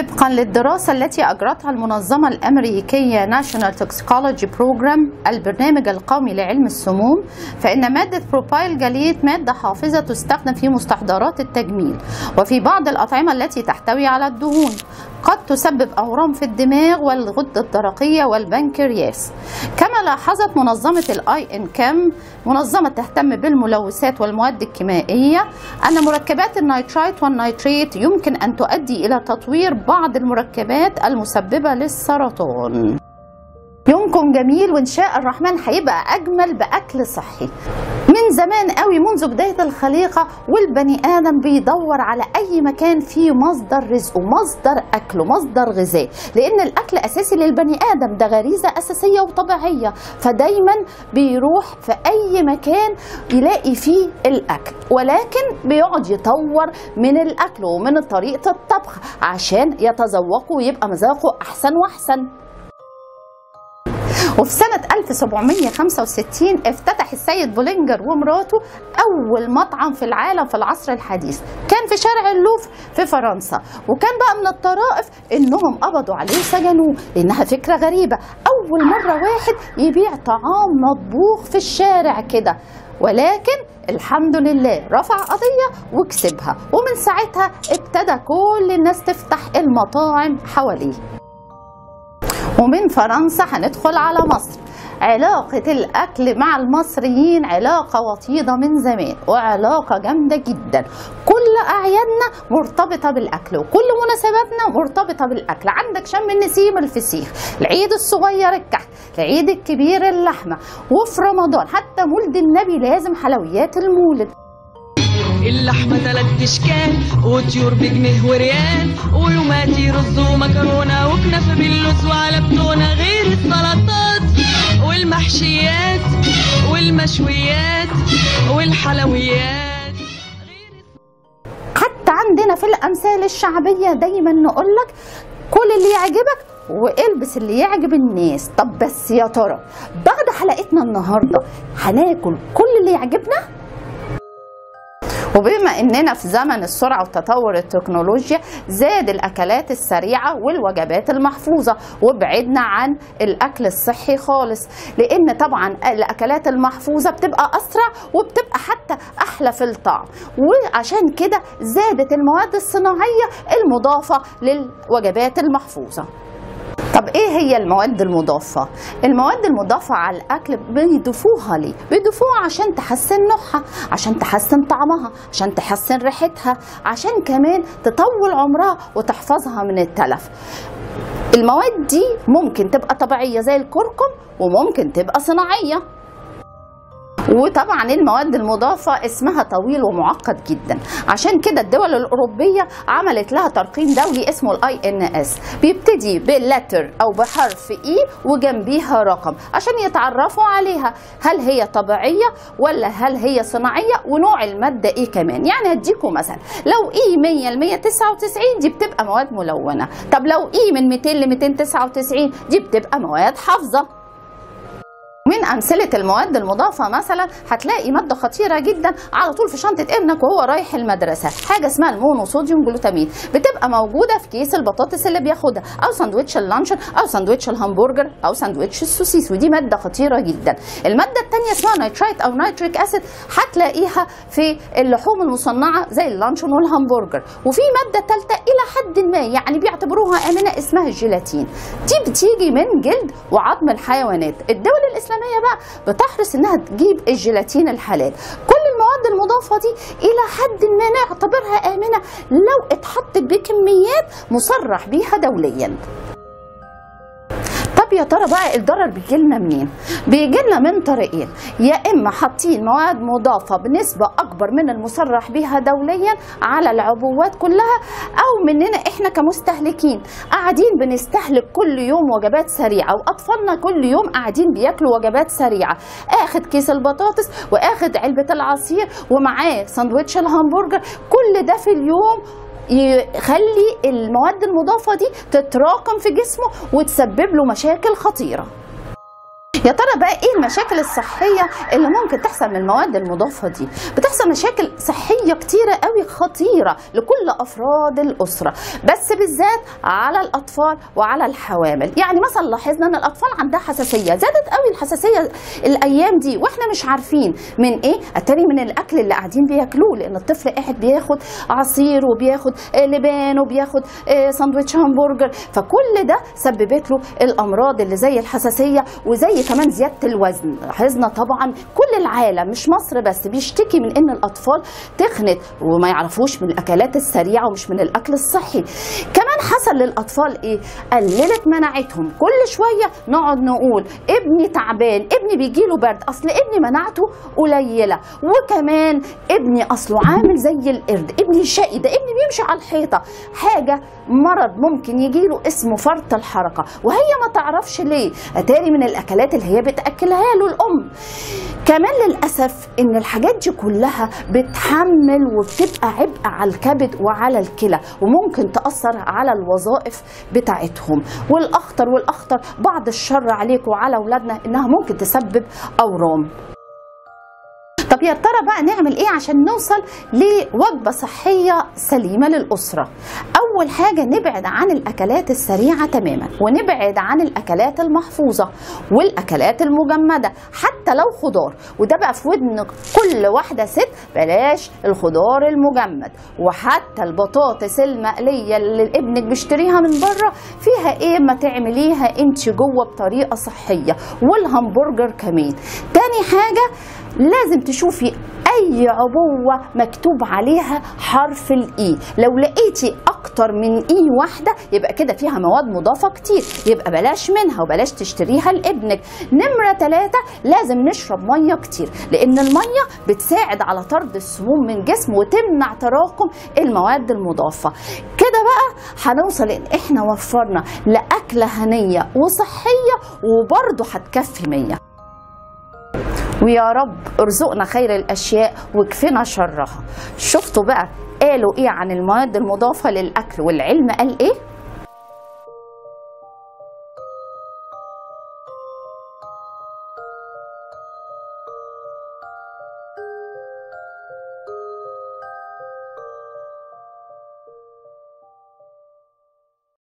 طبقا للدراسة التي أجرتها المنظمة الأمريكية National Toxicology Program البرنامج القومي لعلم السموم فإن مادة بروبايل جليت مادة حافظة تستخدم في مستحضرات التجميل وفي بعض الأطعمة التي تحتوي على الدهون قد تسبب أورام في الدماغ والغدة الدرقية والبنكرياس كما لاحظت منظمة الاي ان كام منظمة تهتم بالملوثات والمواد الكيميائية أن مركبات النيترايت والنيتريت يمكن أن تؤدي إلى تطوير بعض المركبات المسببة للسرطان يومكم جميل وإن شاء الرحمن هيبقى أجمل بأكل صحي من زمان قوي منذ بداية الخليقة والبني آدم بيدور على أي مكان فيه مصدر رزقه مصدر أكله مصدر غذاء لأن الأكل أساسي للبني آدم ده غريزة أساسية وطبيعية فدايما بيروح في أي مكان يلاقي فيه الأكل ولكن بيقعد يطور من الأكل ومن طريقة الطبخ عشان يتذوقه ويبقى مذاقه أحسن وأحسن وفي سنة 1765 افتتح السيد بولينجر ومراته أول مطعم في العالم في العصر الحديث كان في شارع اللوفر في فرنسا وكان بقى من الطرائف إنهم قبضوا عليه وسجنوه لأنها فكرة غريبة أول مرة واحد يبيع طعام مطبوخ في الشارع كده ولكن الحمد لله رفع قضية وكسبها ومن ساعتها ابتدى كل الناس تفتح المطاعم حواليه ومن فرنسا هندخل على مصر علاقة الأكل مع المصريين علاقة وطيدة من زمان وعلاقة جامدة جدا كل أعيادنا مرتبطة بالأكل وكل مناسباتنا مرتبطة بالأكل عندك شم النسيم الفسيخ العيد الصغير الكحك العيد الكبير اللحمة وفي رمضان حتى مولد النبي لازم حلويات المولد اللحمة تلات اشكال وطيور بجنيه وريال ولوماتي رز ومكرونة وكنافة باللوز وعلى بتونة غير السلطات والمحشيات والمشويات والحلويات حتى عندنا في الأمثال الشعبية دايما نقولك كل اللي يعجبك والبس اللي يعجب الناس طب بس يا ترى بعد حلقتنا النهارده هناكل كل اللي يعجبنا وبما اننا في زمن السرعه وتطور التكنولوجيا زاد الاكلات السريعه والوجبات المحفوظه وبعدنا عن الاكل الصحي خالص لان طبعا الاكلات المحفوظه بتبقى اسرع وبتبقى حتى احلى في الطعم وعشان كده زادت المواد الصناعيه المضافه للوجبات المحفوظه طب ايه هي المواد المضافة؟ المواد المضافة على الأكل بيضيفوها ليه؟ بيضيفوها عشان تحسن نوعها، عشان تحسن طعمها، عشان تحسن ريحتها، عشان كمان تطول عمرها وتحفظها من التلف. المواد دي ممكن تبقى طبيعية زي الكركم وممكن تبقى صناعية. وطبعا المواد المضافة اسمها طويل ومعقد جدا عشان كده الدول الأوروبية عملت لها ترقيم دولي اسمه الاي ان اس بيبتدي باللتر أو بحرف اي وجنبيها رقم عشان يتعرفوا عليها هل هي طبيعية ولا هل هي صناعية ونوع المادة ايه كمان يعني هديكم مثلا لو اي 100 ل 199 دي بتبقى مواد ملونة طب لو اي من 200 ل 299 دي بتبقى مواد حافظة من أمثلة المواد المضافة مثلا هتلاقي مادة خطيرة جدا على طول في شنطة ابنك وهو رايح المدرسة حاجة اسمها المونوصوديوم جلوتامين بتبقى موجودة في كيس البطاطس اللي بياخدها أو ساندوتش اللانشون أو ساندوتش الهمبرجر أو ساندوتش السوسيس ودي مادة خطيرة جدا المادة الثانية اسمها نيترايت أو نيتريك أسيد هتلاقيها في اللحوم المصنعة زي اللانشون والهمبرجر وفي مادة ثالثة إلى حد ما يعني بيعتبروها آمنة اسمها الجيلاتين دي بتيجي من جلد وعظم الحيوانات الدول الإسلامية بقى بتحرص انها تجيب الجيلاتين الحلال كل المواد المضافة دي الى حد ما نعتبرها آمنة لو اتحطت بكميات مصرح بيها دوليا طب يا ترى بقى الضرر بيجي لنا منين؟ بيجي لنا من طريقين يا اما حاطين مواد مضافه بنسبه اكبر من المصرح بها دوليا على العبوات كلها او مننا احنا كمستهلكين قاعدين بنستهلك كل يوم وجبات سريعه واطفالنا كل يوم قاعدين بياكلوا وجبات سريعه اخد كيس البطاطس واخد علبه العصير ومعاه ساندوتش الهمبرجر كل ده في اليوم يخلي المواد المضافة دي تتراكم في جسمه وتسبب له مشاكل خطيرة يا ترى بقى ايه المشاكل الصحيه اللي ممكن تحصل من المواد المضافه دي بتحصل مشاكل صحيه كتيره قوي خطيره لكل افراد الاسره بس بالذات على الاطفال وعلى الحوامل يعني مثلا لاحظنا ان الاطفال عندها حساسيه زادت قوي الحساسيه الايام دي واحنا مش عارفين من ايه اتاري من الاكل اللي قاعدين بياكلوه لان الطفل قاعد بياخد عصير وبياخد آه، لبان وبياخد آه، ساندوتش همبرجر فكل ده سببت له الامراض اللي زي الحساسيه وزي كمان زياده الوزن لاحظنا طبعا كل العالم مش مصر بس بيشتكي من ان الاطفال تخنت وما يعرفوش من الاكلات السريعه ومش من الاكل الصحي كمان حصل للاطفال ايه قللت مناعتهم كل شويه نقعد نقول ابني تعبان ابني بيجيله برد اصل ابني مناعته قليله وكمان ابني اصله عامل زي القرد ابني شقي ده ابني بيمشي على الحيطه حاجه مرض ممكن يجيله اسمه فرط الحركه وهي ما تعرفش ليه اتاري من الاكلات اللي هي بتاكلها له الام كمان للاسف ان الحاجات دي كلها بتحمل وبتبقى عبء على الكبد وعلى الكلى وممكن تاثر على الوظائف بتاعتهم والاخطر والاخطر بعض الشر عليكم وعلى اولادنا انها ممكن تسبب اورام طب يا ترى بقى نعمل ايه عشان نوصل لوجبه صحيه سليمه للاسره اول حاجه نبعد عن الاكلات السريعه تماما ونبعد عن الاكلات المحفوظه والاكلات المجمده حتى لو خضار وده بقى في ودن كل واحده ست بلاش الخضار المجمد وحتى البطاطس المقليه اللي ابنك بيشتريها من بره فيها ايه ما تعمليها انت جوه بطريقه صحيه والهمبرجر كمان تاني حاجه لازم تشوفي اي عبوه مكتوب عليها حرف الاي لو لقيتي اكتر من اي واحده يبقى كده فيها مواد مضافه كتير يبقى بلاش منها وبلاش تشتريها لابنك نمره ثلاثة لازم نشرب ميه كتير لان الميه بتساعد على طرد السموم من الجسم وتمنع تراكم المواد المضافه كده بقى هنوصل ان احنا وفرنا لاكله هنيه وصحيه وبرضه هتكفي 100 ويا رب ارزقنا خير الاشياء واكفنا شرها شفتوا بقى قالوا ايه عن المواد المضافه للاكل والعلم قال ايه